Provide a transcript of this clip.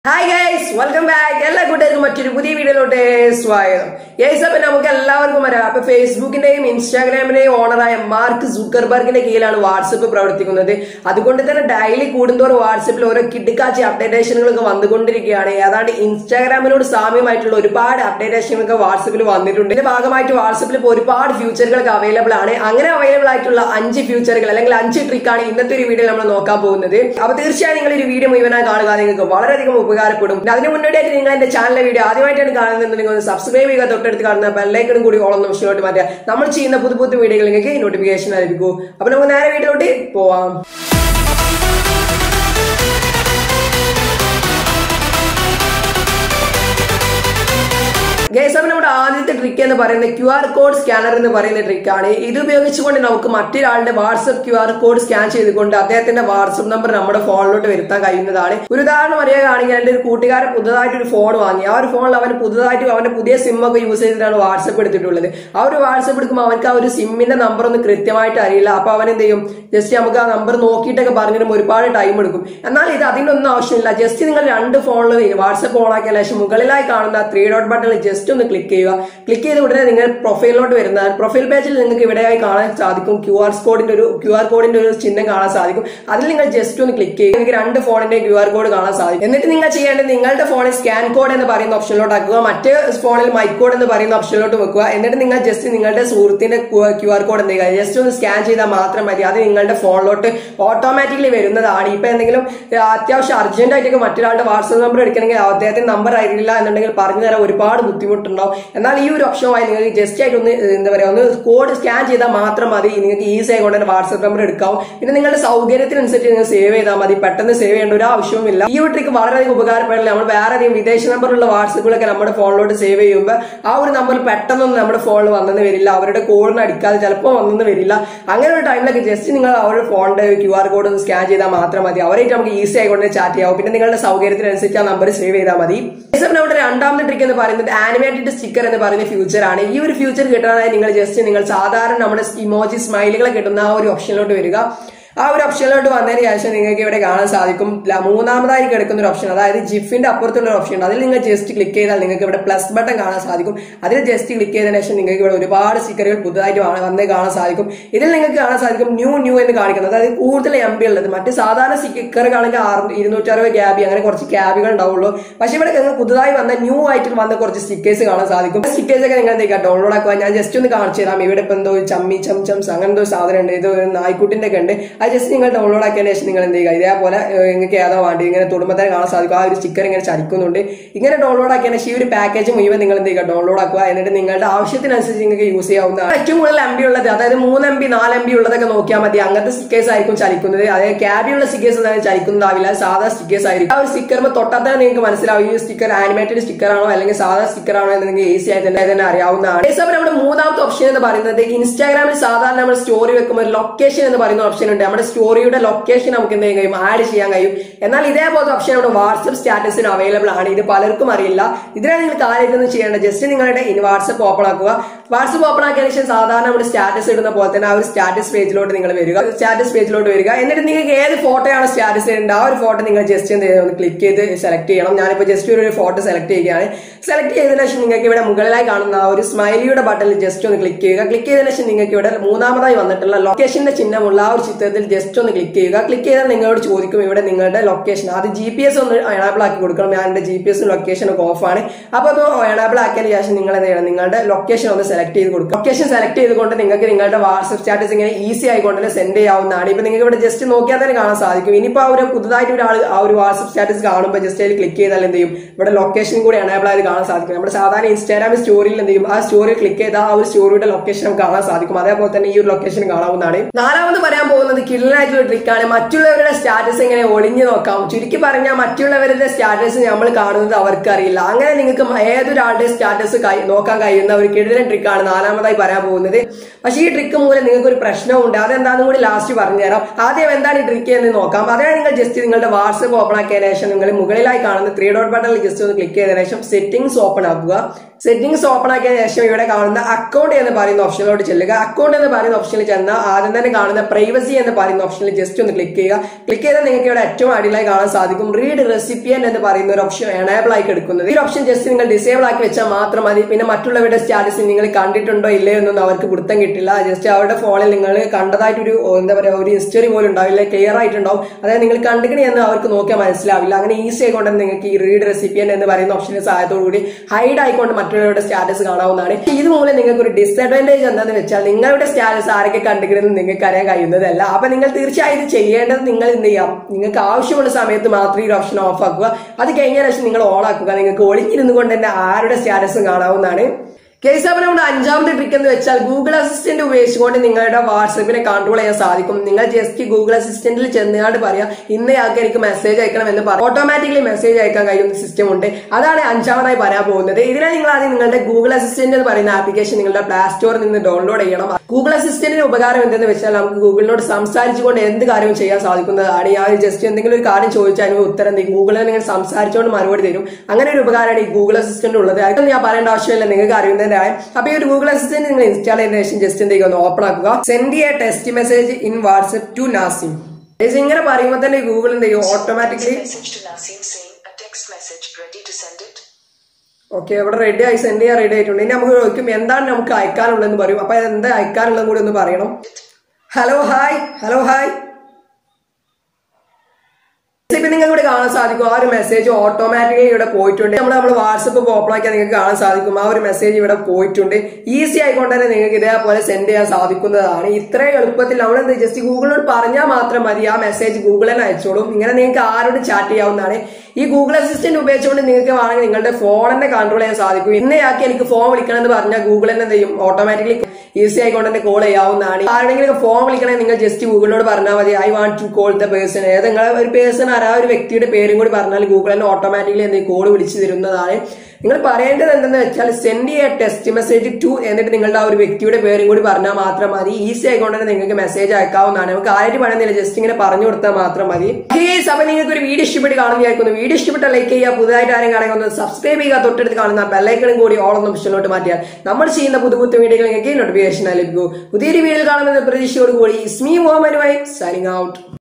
Hi guys welcome back എല്ലാ കൂട്ടുകാർക്കും മറ്റൊരു പുതിയ വീഡിയോയിലോട്ട് സ്വാഗതം ഗൈസ് അപ്പൊ നമുക്ക് എല്ലാവർക്കും അറിയാം അപ്പൊ ഫേസ്ബുക്കിന്റെയും ഇൻസ്റ്റാഗ്രാമിന്റെയും ഓണറായ മാർക്ക് സുക്കർബർഗിന്റെ കീഴിലാണ് വാട്സപ്പ് പ്രവർത്തിക്കുന്നത് അതുകൊണ്ട് തന്നെ ഡെയിലി കൂടുന്തോറും വാട്സപ്പിൽ ഓരോ കിടുക്കാച്ചി അപ്ഡേറ്റേഷനുകളൊക്കെ വന്നുകൊണ്ടിരിക്കുകയാണ് ഏതാണ്ട് ഇൻസ്റ്റാഗ്രാമിനോട് സാമ്യമായിട്ടുള്ള ഒരുപാട് അപ്ഡേറ്റേഷനുകളൊക്കെ വാട്സപ്പിൽ വന്നിട്ടുണ്ട് ഇതിന്റെ ഭാഗമായിട്ട് വാട്സപ്പിൽ ഇപ്പോൾ ഒരുപാട് ഫ്യൂച്ചറുകളൊക്കെ അവൈലബിൾ ആണ് അങ്ങനെ അവൈലബിൾ ആയിട്ടുള്ള അഞ്ച് ഫ്യൂച്ചറുകൾ അല്ലെങ്കിൽ അഞ്ച് ട്രിക്കാണ് ഇന്നത്തെ ഒരു വീഡിയോ നമ്മൾ നോക്കാൻ പോകുന്നത് അപ്പൊ തീർച്ചയായും നിങ്ങൾ ഒരു വീഡിയോ മുഴുവനായി കാണുക നിങ്ങൾക്ക് വളരെയധികം ഉപകാരപ്പെടും പിന്നെ അതിന് മുന്നോടിയായിട്ട് നിങ്ങൾ എന്റെ ചാനലിലെ വീഡിയോ ആദ്യമായിട്ടാണ് കാണുന്നുണ്ടെങ്കിൽ ഒന്ന് സബ്സ്ക്രൈബ് ചെയ്യുക തൊട്ടടുത്ത് കാണുന്ന ബെല്ലൈക്കണും കൂടി ഓളം ഓപ്ഷനിലോട്ട് മാറ്റുക നമ്മൾ ചെയ്യുന്ന പുതു പുതു വീഡിയോകൾ നിങ്ങൾക്ക് നോട്ടിഫിക്കേഷൻ ലഭിക്കൂ അപ്പൊ നമുക്ക് നേരെ വീഡിയോയിലോട്ട് പോവാം ഗൈസ് അപ്പൊ നമ്മുടെ ആദ്യത്തെ ട്രിക്ക് എന്ന് പറയുന്നത് ക്യു ആർ കോഡ് സ്കാനർ എന്ന് പറയുന്ന ട്രിക്കാണ് ഇത് ഉപയോഗിച്ചുകൊണ്ട് നമുക്ക് മറ്റൊരാളുടെ WhatsApp Q R code scan ചെയ്തുകൊണ്ട് അദ്ദേഹത്തിന്റെ വാട്സ്ആപ്പ് നമ്പർ നമ്മുടെ ഫോണിലോട്ട് വരുത്താൻ കഴിയുന്നതാണ് ഒരു ഉദാഹരണം പറയുകയാണെങ്കിൽ എന്റെ ഒരു കൂട്ടുകാരൻ പുതുതായിട്ട് ഒരു ഫോൺ വാങ്ങി ആ ഒരു ഫോണിൽ അവൻ പുതുതായിട്ട് അവന്റെ പുതിയ സിം ഒക്കെ യൂസ് ചെയ്തിട്ടാണ് വാട്സ്ആപ്പ് എടുത്തിട്ടുള്ളത് ആ ഒരു വാട്സ്ആപ്പ് എടുക്കുമ്പോൾ അവർക്ക് ആ ഒരു സിമ്മിന്റെ നമ്പർ ഒന്നും കൃത്യമായിട്ട് അറിയില്ല അപ്പൊ അവൻ എന്ത് ചെയ്യും ജസ്റ്റ് നമുക്ക് ആ നമ്പർ നോക്കിയിട്ടൊക്കെ പറഞ്ഞിട്ട് ഒരുപാട് ടൈം എടുക്കും എന്നാൽ ഇത് അതിനൊന്നും ആവശ്യമില്ല ജസ്റ്റ് നിങ്ങൾ രണ്ട് ഫോണിൽ വാട്സ്ആപ്പ് ഓൺ ആക്കിയ ശേഷം മുകളിലായി കാണുന്ന ത്രീ ഡോട്ട് ബട്ടണിൽ ജസ്റ്റ് ഒന്ന് ക്ലിക്ക് ചെയ്യുക ക്ലിക്ക് ചെയ്ത ഉടനെ നിങ്ങൾ പ്രൊഫൈലിലോട്ട് വരുന്ന പ്രൊഫൈൽ പേജിൽ നിങ്ങൾക്ക് ഇവിടെയായി കാണാൻ സാധിക്കും ക്യു ആർ കോഡിന്റെ ഒരു ക്യു ആർ കോഡിന്റെ ഒരു ചിഹ്നം കാണാൻ സാധിക്കും അതിൽ നിങ്ങൾ ജസ്റ്റ് ഒന്ന് ക്ലിക്ക് ചെയ്യുക നിങ്ങൾക്ക് രണ്ട് ഫോണിന്റെ ക്യു ആർ കോഡ് കാണാൻ സാധിക്കും എന്നിട്ട് നിങ്ങൾ ചെയ്യേണ്ടത് നിങ്ങളുടെ ഫോണിൽ സ്കാൻ കോഡ് എന്ന് പറയുന്ന ഓപ്ഷനിലോട്ട് ആക്കുക മറ്റ് ഫോണിൽ മൈ കോഡ് എന്ന് പറയുന്ന ഓപ്ഷനിലോട്ട് വെക്കുക എന്നിട്ട് നിങ്ങൾ ജസ്റ്റ് നിങ്ങളുടെ സുഹൃത്തിന്റെ ക്യു ആർ കോഡ് എന്ത് ചെയ്യുക ജസ്റ്റ് ഒന്ന് സ്കാൻ ചെയ്താൽ മാത്രം മതി അത് നിങ്ങളുടെ ഫോണിലോട്ട് ഓട്ടോമാറ്റിക്കലി വരുന്നതാണ് ഇപ്പൊ എന്തെങ്കിലും അത്യാവശ്യം അർജന്റ് ആയിട്ടൊക്കെ മറ്റൊരാളുടെ വാട്സ്ആപ്പ് നമ്പർ എടുക്കണമെങ്കിൽ അദ്ദേഹത്തിന്റെ നമ്പർ ആയിരിക്കില്ല എന്നുണ്ടെങ്കിൽ പറഞ്ഞു തരാൻ ഒരുപാട് ബുദ്ധിമുട്ടുണ്ടാവും എന്നാൽ ഈ ഒരു ഓപ്ഷനുമായി നിങ്ങൾക്ക് ജസ്റ്റ് ആയിട്ട് ഒന്ന് എന്താ പറയുക ഒന്ന് കോഡ് സ്കാൻ ചെയ്താൽ മാത്രം മതി നിങ്ങൾക്ക് ഈസി ആയിക്കൊണ്ട് തന്നെ വാട്സ്ആപ്പ് നമ്പർ എടുക്കാം പിന്നെ നിങ്ങളുടെ സൗകര്യത്തിനനുസരിച്ച് നിങ്ങൾ സേവ് ചെയ്താൽ മതി പെട്ടെന്ന് സേവ് ചെയ്യേണ്ട ഒരു ആവശ്യവുമില്ല ഈ ഒരു ട്രിക്ക് വളരെയധികം ഉപകാരപ്പെടില്ല നമ്മൾ വേറെ അധികം വിദേശ നമ്പറുള്ള വാട്സപ്പുകളൊക്കെ നമ്മുടെ ഫോണിലോട്ട് സേവ് ചെയ്യുമ്പോൾ ആ ഒരു നമ്പർ പെട്ടെന്നൊന്നും നമ്മുടെ ഫോണിൽ വന്നെന്ന് വരില്ല അവരുടെ കോഡിന് അടിക്കാതെ ചിലപ്പോൾ വന്നെന്ന് വരില്ല അങ്ങനെ ഒരു ടൈമിലൊക്കെ ജസ്റ്റ് നിങ്ങൾ അവരുടെ ഫോണിന്റെ ക്യു ആർ കോഡ് ഒന്ന് സ്കാൻ ചെയ്താൽ മാത്രം മതി അവരായിട്ട് നമുക്ക് ഈസി ആയിക്കൊണ്ട് ചാറ്റ് ചെയ്യാവും പിന്നെ നിങ്ങളുടെ സൗകര്യത്തിനനുസരിച്ച് ആ നമ്പർ സേവ് ചെയ്താൽ മതി നമ്മുടെ രണ്ടാമത്തെ ട്രിക്ക് എന്ന് പറയുന്നത് ആനിമേറ്റഡ് സ്റ്റിക്കർ എന്ന് പറയുന്ന ഫ്യൂച്ചർ ആണ് ഈ ഒരു ഫ്യൂച്ചർ കിട്ടാനായി നിങ്ങൾ ജസ്റ്റ് നിങ്ങൾ സാധാരണ നമ്മുടെ ഇമോജി സ്മൈലുകളെ കിട്ടുന്ന ആ ഒരു ഓപ്ഷനിലോട്ട് വരിക ആ ഒരു ഓപ്ഷനിലോട്ട് വന്നതിന് ശേഷം നിങ്ങൾക്ക് ഇവിടെ കാണാൻ സാധിക്കും മൂന്നാമതായി കിടക്കുന്ന ഒരു ഓപ്ഷൻ അതായത് ജിഫിന്റെ അപ്പുറത്തുള്ള ഒരു ഓപ്ഷൻ ഉണ്ട് അതിൽ നിങ്ങൾ ജസ്റ്റ് ക്ലിക്ക് ചെയ്താൽ നിങ്ങൾക്ക് ഇവിടെ പ്ലസ് ബട്ടൺ കാണാൻ സാധിക്കും അതിൽ ജസ്റ്റ് ക്ലിക്ക് ചെയ്തതിനു ശേഷം നിങ്ങൾക്ക് ഇവിടെ ഒരുപാട് സ്റ്റിക്കറുകൾ പുതുതായിട്ട് വന്നേ കാണാൻ സാധിക്കും ഇതിൽ നിങ്ങൾക്ക് കാണാൻ സാധിക്കും ന്യൂ ന്യൂ എന്ന് കാണിക്കുന്നത് അതായത് കൂടുതൽ എം ബി ഉള്ളത് മറ്റ് സാധാരണ സ്റ്റിക്കർ ആണെങ്കിൽ ഇരുന്നൂറ്റി അറുപത് ക്യാബി അങ്ങനെ കുറച്ച് ക്യാബികൾ ഉണ്ടാവുള്ളൂ പക്ഷെ ഇവിടെ നിങ്ങൾ പുതുതായി വന്ന ന്യൂ ആയിട്ട് വന്ന കുറച്ച് സ്റ്റിക്കേഴ്സ് കാണാൻ സാധിക്കും സ്റ്റിക്കേഴ്സ് ഒക്കെ നിങ്ങൾ എന്തൊക്കെ ഡൗൺലോഡ് ആക്കുക ഞാൻ ജസ്റ്റ് ഒന്ന് കാണിച്ചു തരാം ഇവിടെ ഇപ്പൊ എന്തോ ചമ്മി ചം ചംസ് അങ്ങനെ എന്തോ സാധനം ഉണ്ട് ഇത് ഒരു നായ്ക്കുട്ടിന്റെ ഒക്കെ ഉണ്ട് അത് ജസ്റ്റ് നിങ്ങൾ ഡൗൺലോഡ് ആക്കിയതിന് ശേഷം നിങ്ങൾ എന്ത് ചെയ്യുക ഇതേപോലെ നിങ്ങൾക്ക് ഏതാ വേണ്ടി ഇങ്ങനെ തൊടുമ്പത്തന്നെ കാണാൻ സാധിക്കും ആ ഒരു സ്റ്റിക്കർ ഇങ്ങനെ ചലിക്കുന്നുണ്ട് ഇങ്ങനെ ഡൗൺലോഡ് ആക്കിയതിന് ശേഷം ഈ ഒരു പാക്കേജ് മുഴുവൻ നിങ്ങൾ എന്ത് ചെയ്യുക ഡൗൺലോഡ് ആക്കുക എന്നിട്ട് നിങ്ങളുടെ ആവശ്യത്തിനനുസരിച്ച് നിങ്ങൾക്ക് യൂസ് ചെയ്യാവുന്നതാണ് ഏറ്റവും കൂടുതൽ എം ബി ഉള്ളത് അതായത് മൂന്ന് എം ബി നാല് എം ബി ഉള്ളതൊക്കെ നോക്കിയാൽ മതി അങ്ങനത്തെ സ്റ്റിക്കേഴ്സ് ആയിരിക്കും ചലിക്കുന്നത് അതായത് ക്യാബിയുള്ള സ്റ്റിക്കേഴ്സ് ഒന്നും ചലിക്കുന്നതാവില്ല സാധാ സ്റ്റിക്കേഴ്സ് ആയിരിക്കും ആ ഒരു സ്റ്റിക്കർ തൊട്ടാൽ തന്നെ നിങ്ങൾക്ക് മനസ്സിലാവും ഈ സ്റ്റിക്കർ ആനിമേറ്റഡ് സ്റ്റിക്കർ ആണോ അല്ലെങ്കിൽ സാധാ സ്റ്റിക്കർ ആണോ എന്ന് നിങ്ങൾക്ക് ഈസി ആയി തന്നെ തന്നെ അറിയാവുന്നതാണ് അതേസമയം നമ്മുടെ മൂന്നാമത്തെ ഓപ്ഷൻ എന്ന് പറയുന്നത് ഇൻസ്റ്റാഗ്രാമിൽ സാധാരണ നമ്മൾ സ്റ്റോറി വെക്കുമ്പോൾ ലൊക്കേഷൻ എന്ന് പറയുന്ന ഓപ്ഷൻ ഉണ്ട് നമ്മുടെ സ്റ്റോറിയുടെ ലൊക്കേഷൻ നമുക്ക് എന്ത് ചെയ്യാൻ കഴിയും ആഡ് ചെയ്യാൻ കഴിയും എന്നാൽ ഇതേപോലത്തെ ഓപ്ഷൻ നമ്മുടെ വാട്സ്ആപ്പ് സ്റ്റാറ്റസിന് അവൈലബിൾ ആണ് ഇത് പലർക്കും അറിയില്ല ഇതിനാണ് നിങ്ങൾ കാര്യമൊന്നും ചെയ്യേണ്ടത് ജസ്റ്റ് നിങ്ങളുടെ ഇനി വാട്സ്ആപ്പ് ഓപ്പൺ ആക്കുക വാട്സ്ആപ്പ് ഓപ്പൺ ആക്കിയ ശേഷം സാധാരണ നമ്മൾ സ്റ്റാറ്റസ് ഇടുന്ന പോലെ തന്നെ ആ ഒരു സ്റ്റാറ്റസ് പേജിലോട്ട് നിങ്ങൾ വരിക സ്റ്റാറ്റസ് പേജിലോട്ട് വരിക എന്നിട്ട് നിങ്ങൾക്ക് ഏത് ഫോട്ടോയാണ് സ്റ്റാറ്റസ് ഇടേണ്ടത് ആ ഒരു ഫോട്ടോ നിങ്ങൾ ജസ്റ്റ് എന്ത് ചെയ്യുക ഒന്ന് ക്ലിക്ക് ചെയ്ത് സെലക്ട് ചെയ്യണം ഞാനിപ്പോൾ ജസ്റ്റ് ഒരു ഫോട്ടോ സെലക്ട് ചെയ്യുകയാണ് സെലക്ട് ചെയ്തതിനു ശേഷം നിങ്ങൾക്ക് ഇവിടെ മുകളിലായി കാണുന്ന ആ ഒരു സ്മൈലിയുടെ ബട്ടണിൽ ജസ്റ്റ് ഒന്ന് ക്ലിക്ക് ചെയ്യുക ക്ലിക്ക് ചെയ്തതിനു ശേഷം നിങ്ങൾക്ക് ഇവിടെ മൂന്നാമതായി വന്നിട്ടുള്ള ലൊക്കേഷന്റെ ചിഹ്നമുള്ള ആ ഒരു ചിത്രത്തിൽ ജസ്റ്റ് ഒന്ന് ക്ലിക്ക് ചെയ്യുക ക്ലിക്ക് ചെയ്താൽ നിങ്ങളോട് ചോദിക്കും ഇവിടെ നിങ്ങളുടെ ലൊക്കേഷൻ അത് ജി പി എസ് ഒന്ന് എനാബിൾ ആക്കി കൊടുക്കണം ഞാൻ എന്റെ ജി പി എസ് ലൊക്കേഷൻ ഒക്കെ ഓഫ് ആണ് അപ്പൊ അത് എനാബിൾ ആക്കിയതിന് ശേഷം നിങ്ങൾ എന്ത് ചെയ്യണം നിങ്ങളുടെ ലൊക്കേഷൻ ഒന്ന് സെലക്ട് ചെയ്ത് കൊടുക്കും ലൊക്കേഷൻ സെലക്ട് ചെയ്തുകൊണ്ട് നിങ്ങൾക്ക് നിങ്ങളുടെ വാട്സ്ആപ്പ് സ്റ്റാറ്റസ് ഇങ്ങനെ ഈസി ആയിക്കൊണ്ട് തന്നെ സെൻഡ് ചെയ്യാവുന്നതാണ് ഇപ്പൊ നിങ്ങൾക്ക് ഇവിടെ ജസ്റ്റ് നോക്കിയാൽ തന്നെ കാണാൻ സാധിക്കും ഇനിയിപ്പോ ആ ഒരു പുതുതായിട്ട് ഒരാൾ ആ ഒരു വാട്സ്ആപ്പ് സ്റ്റാറ്റസ് കാണുമ്പോൾ ജസ്റ്റ് അതിൽ ക്ലിക്ക് ചെയ്താൽ എന്ത് ചെയ്യും ഇവിടെ ലൊക്കേഷൻ കൂടി എനാബിൾ ആയത് കാണാൻ സാധിക്കും നമ്മുടെ സാധാരണ ഇൻസ്റ്റാഗ്രാം സ്റ്റോറിയിൽ എന്ത് ചെയ്യും ആ സ്റ്റോറി ക്ലിക്ക് ചെയ്താൽ ആ ഒരു സ്റ്റോറിയുടെ ലൊക്കേഷൻ നമുക്ക് കാണാൻ സാധിക്കും അതേപോലെ തന്നെ ഈ ഒരു ലൊക്കേഷൻ കാണാവുന്നതാണ് നാലാമത് പറയാൻ പോകുന്നത് കിള്ളനായിട്ടുള്ള ട്രിക്കാണ് മറ്റുള്ളവരുടെ സ്റ്റാറ്റസ് ഇങ്ങനെ ഒളിഞ്ഞു നോക്കാം ചുരുക്കി പറഞ്ഞാൽ മറ്റുള്ളവരുടെ സ്റ്റാറ്റസ് നമ്മൾ കാണുന്നത് അവർക്ക് അറിയില്ല അങ്ങനെ നിങ്ങൾക്ക് ഏതൊരാളുടെ സ്റ്റാറ്റസ് നോക്കാൻ കഴിയുന്ന ഒരു കിടിലൻ ട്രിക്കാണ് നാലാമതായി പറയാൻ പോകുന്നത് പക്ഷേ ഈ ട്രിക്ക് മൂലം നിങ്ങൾക്ക് ഒരു പ്രശ്നമുണ്ട് അതെന്താണെന്നും കൂടി ലാസ്റ്റ് പറഞ്ഞുതരാം ആദ്യം എന്താണ് ഈ ട്രിക്ക് എന്ന് നോക്കാം അതിനാണ് നിങ്ങൾ ജസ്റ്റ് നിങ്ങളുടെ വാട്സ്ആപ്പ് ഓപ്പൺ ആക്കിയതിനു ശേഷം നിങ്ങൾ മുകളിലായി കാണുന്ന ത്രീ ഡോട്ട് ബട്ടണിൽ ജസ്റ്റ് ഒന്ന് ക്ലിക്ക് ചെയ്തതിനു ശേഷം സെറ്റിംഗ്സ് ഓപ്പൺ ആക്കുക സെറ്റിംഗ്സ് ഓപ്പൺ ആക്കിയ ശേഷം ഇവിടെ കാണുന്ന അക്കൗണ്ട് എന്ന് പറയുന്ന ഓപ്ഷനിലോട്ട് ചെല്ലുക അക്കൗണ്ട് എന്ന് പറയുന്ന ഓപ്ഷനിൽ ചെന്നാൽ ആദ്യം തന്നെ കാണുന്ന പ്രൈവസി എന്ന് പറയുന്ന ഓപ്ഷനിൽ ജസ്റ്റ് ഒന്ന് ക്ലിക്ക് ചെയ്യുക ക്ലിക്ക് ചെയ്താൽ നിങ്ങൾക്ക് ഇവിടെ ഏറ്റവും അടിയിലായി കാണാൻ സാധിക്കും റീഡ് റെസിപ്പിയൻ എന്ന് പറയുന്ന ഒരു ഓപ്ഷൻ എനേബിൾ ആയി എടുക്കുന്നത് ഈ ഓപ്ഷൻ ജസ്റ്റ് നിങ്ങൾ ഡിസേബിൾ ആക്കി വെച്ചാൽ മാത്രം മതി പിന്നെ മറ്റുള്ളവരുടെ സ്റ്റാറ്റസ് നിങ്ങൾ കണ്ടിട്ടുണ്ടോ ഇല്ലയോ എന്നൊന്നും അവർക്ക് പിടുത്തം കിട്ടില്ല ജസ്റ്റ് അവരുടെ ഫോണിൽ നിങ്ങൾ കണ്ടതായിട്ടൊരു ഓ, എന്താ പറയുക ഒരു ഹിസ്റ്ററി പോലും ഉണ്ടാവില്ല ക്ലിയർ ആയിട്ടുണ്ടാവും അതായത് നിങ്ങൾ കണ്ടിക്കണി എന്ന് അവർക്ക് നോക്കിയാൽ മനസ്സിലാവില്ല അങ്ങനെ ഈസി ആയിക്കൊണ്ട് നിങ്ങൾക്ക് ഈ റീഡ് റെസിപ്പിയൻ എന്ന് പറയുന്ന ഓപ്ഷന്റെ സഹായത്തോടു കൂടി ഹൈഡ് ആയിക്കൊണ്ട് മറ്റുള്ളവരുടെ സ്റ്റാറ്റസ് കാണാവുന്നതാണ് ഇത് മൂലം നിങ്ങൾക്ക് ഒരു ഡിസഡ്വാൻറ്റേജ് എന്താണെന്ന് വെച്ചാൽ നിങ്ങളുടെ സ്റ്റാറ്റസ് ആരൊക്കെ കണ്ടിക്കണമെന്ന് നിങ്ങൾക്ക് അറിയാൻ കഴിയുന്നതല്ല അപ്പൊ നിങ്ങൾ തീർച്ചയായും ഇത് ചെയ്യേണ്ടത് നിങ്ങൾ എന്ത് ചെയ്യാം നിങ്ങൾക്ക് ആവശ്യമുള്ള സമയത്ത് മാത്രം ഈ ഒരു ഓപ്ഷൻ ഓഫ് ആക്കുക അത് കഴിഞ്ഞ ശേഷം നിങ്ങൾ ഓൺ ആക്കുക നിങ്ങൾക്ക് ഒളിഞ്ഞിരുന്നു കൊണ്ട് തന്നെ ആരുടെ സ്റ്റാറ്റസും കാണാവുന്നതാണ് കേസ് അപ്പോൾ നമ്മുടെ അഞ്ചാമത്തെ ട്രിക്ക് എന്ന് വെച്ചാൽ ഗൂഗിൾ അസിസ്റ്റന്റ് ഉപയോഗിച്ചുകൊണ്ട് നിങ്ങളുടെ വാട്സപ്പിനെ കൺട്രോൾ ചെയ്യാൻ സാധിക്കും നിങ്ങൾ ജസ്റ്റ് ഗൂഗിൾ അസിസ്റ്റന്റിൽ ചെന്നാണ്ട് പറയാം ഇന്നയാൾക്ക് എനിക്ക് മെസ്സേജ് അയക്കണം എന്ന് പറയും ഓട്ടോമാറ്റിക്കലി മെസ്സേജ് അയക്കാൻ കഴിയുന്ന സിസ്റ്റം ഉണ്ട് അതാണ് അഞ്ചാമതായി പറയാൻ പോകുന്നത് ഇതിനെ നിങ്ങൾ ആദ്യം നിങ്ങളുടെ ഗൂഗിൾ അസിസ്റ്റന്റ് എന്ന് പറയുന്ന ആപ്ലിക്കേഷൻ നിങ്ങളുടെ പ്ലേ സ്റ്റോറിൽ നിന്ന് ഡൗൺലോഡ് ചെയ്യണം ഗൂഗിൾ അസിസ്റ്റന്റിന്റെ ഉപകാരം എന്തെന്ന് വെച്ചാൽ നമുക്ക് ഗൂഗിളിനോട് സംസാരിച്ചുകൊണ്ട് എന്ത് കാര്യവും ചെയ്യാൻ സാധിക്കുന്നതാണ് ഞാൻ ജസ്റ്റ് എന്തെങ്കിലും ഒരു കാര്യം ചോദിച്ചാൽ അതിന് ഉത്തരം തരും ഗൂഗിളിൽ നിങ്ങൾ സംസാരിച്ചുകൊണ്ട് മറുപടി തരും അങ്ങനെ ഒരു ഉപകാരമാണ് ഈ ഗൂഗിൾ അസിസ്റ്റന്റ് ഉള്ളത് അതൊന്നും ഞാൻ പറയേണ്ട ആവശ്യമില്ല നിങ്ങൾക്ക് അറിയുന്നതിന്റെ അപ്പൊ ഈ ഒരു ഗൂഗിൾ അസിസ്റ്റന്റ് നിങ്ങൾ ഇൻസ്റ്റാൾ ചെയ്തതിനു ശേഷം ജസ്റ്റ് എന്തെങ്കിലും ഒന്ന് ഓപ്പൺ ആക്കുക send a test message in WhatsApp to Nasim Guys, ഇങ്ങനെ പറയുമ്പോൾ തന്നെ ഗൂഗിൾ എന്ത് ചെയ്യും automatically Message to Nasim saying a text message ready to send it. Okay ഇവിടെ റെഡി ആയി സെൻഡ് ചെയ്യാൻ റെഡി ആയിട്ടുണ്ട് ഇനി നമുക്ക് ചോദിക്കും എന്താണ് നമുക്ക് അയക്കാനുള്ളതെന്ന് പറയും അപ്പൊ എന്താ അയക്കാനുള്ളതും കൂടി ഒന്ന് പറയണം ഹലോ ഹായ് ഹലോ ഹായ് ഇപ്പൊ നിങ്ങൾക്ക് ഇവിടെ കാണാൻ സാധിക്കും ആ ഒരു മെസ്സേജ് ഓട്ടോമാറ്റിക്കലി ഇവിടെ പോയിട്ടുണ്ട് നമ്മൾ നമ്മൾ വാട്സപ്പ് ഓപ്പൺ ആക്കിയാൽ നിങ്ങൾക്ക് കാണാൻ സാധിക്കും ആ ഒരു മെസ്സേജ് ഇവിടെ പോയിട്ടുണ്ട് ഈസി ആയിക്കൊണ്ട് തന്നെ നിങ്ങൾക്ക് ഇതേപോലെ സെൻഡ് ചെയ്യാൻ സാധിക്കുന്നതാണ് ഇത്രയും എളുപ്പത്തിൽ നമ്മൾ എന്ത് ജസ്റ്റ് ഗൂഗിളിനോട് പറഞ്ഞാൽ മാത്രം മതി ആ മെസ്സേജ് ഗൂഗിളിൽ അയച്ചോളും ഇങ്ങനെ നിങ്ങൾക്ക് ആരോട് ചാറ്റ് ചെയ്യാവുന്നതാണ് ഈ ഗൂഗിൾ അസിസ്റ്റന്റ് ഉപയോഗിച്ചുകൊണ്ട് നിങ്ങൾക്ക് വേണമെങ്കിൽ നിങ്ങളുടെ ഫോൺ തന്നെ കൺട്രോൾ ചെയ്യാൻ സാധിക്കും ഇന്നയാക്കി എനിക്ക് ഫോൺ വിളിക്കണം എന്ന് പറഞ്ഞാൽ ഗൂഗിൾ തന്നെ എന്ത് ചെയ്യും ഓട്ടോമാറ്റിക്കലി ഈസി ആയിക്കൊണ്ട് തന്നെ കോൾ ചെയ്യാവുന്നതാണ് ആരുടെങ്കിലും ഫോൺ വിളിക്കണേ നിങ്ങൾ ജസ്റ്റ് ഗൂഗിളിനോട് പറഞ്ഞാൽ മതി I want to call the person ഏത് നിങ്ങളെ ഒരു പേഴ്സൺ ആരാ ഒരു വ്യക്തിയുടെ പേരും കൂടി പറഞ്ഞാൽ ഗൂഗിൾ തന്നെ ഓട്ടോമാറ്റിക്കലി എന്തെങ്കിലും കോൾ വിളിച്ചു തരുന്നതാണ് നിങ്ങൾ പറയേണ്ടത് എന്തെന്ന് വെച്ചാൽ send a test message to എന്നിട്ട് നിങ്ങളുടെ ആ ഒരു വ്യക്തിയുടെ പേരും കൂടി പറഞ്ഞാൽ മാത്രം മതി ഈസി ആയിക്കൊണ്ട് തന്നെ നിങ്ങൾക്ക് മെസ്സേജ് അയക്കാവുന്നതാണ് നമുക്ക് ആയിട്ട് പണിയുന്നില്ല ജസ്റ്റ് ഇങ്ങനെ പറഞ്ഞു കൊടുത്താൽ മാത്രം മതി Guys, അപ്പൊ നിങ്ങൾക്ക് ഒരു വീഡിയോ ഇഷ്ടപ്പെട്ട് കാണുന്നതായിരിക്കുന്നു വീഡിയോ ഇഷ്ടപ്പെട്ട ലൈക്ക് ചെയ്യുക പുതുതായിട്ട് ആരും കാണുക ഒന്ന് സബ്സ്ക്രൈബ് ചെയ്യുക തൊട്ടടുത്ത് കാണുന്ന ബെല്ലൈക്കണും കൂടി ഓളം ഓപ്ഷനിലോട്ട് മാറ്റിയാൽ നമ്മൾ ചെയ്യുന്ന പുതു പുതു വീഡിയോകൾ നിങ്ങൾക്ക് നോട്ടിഫിക്കേഷൻ ലഭിക്കൂ പുതിയൊരു വീഡിയോ കാണുമെന്ന പ്രതീക്ഷയോട് കൂടി സ്മീ മോഹൻ സൈനിങ് ഔട്ട്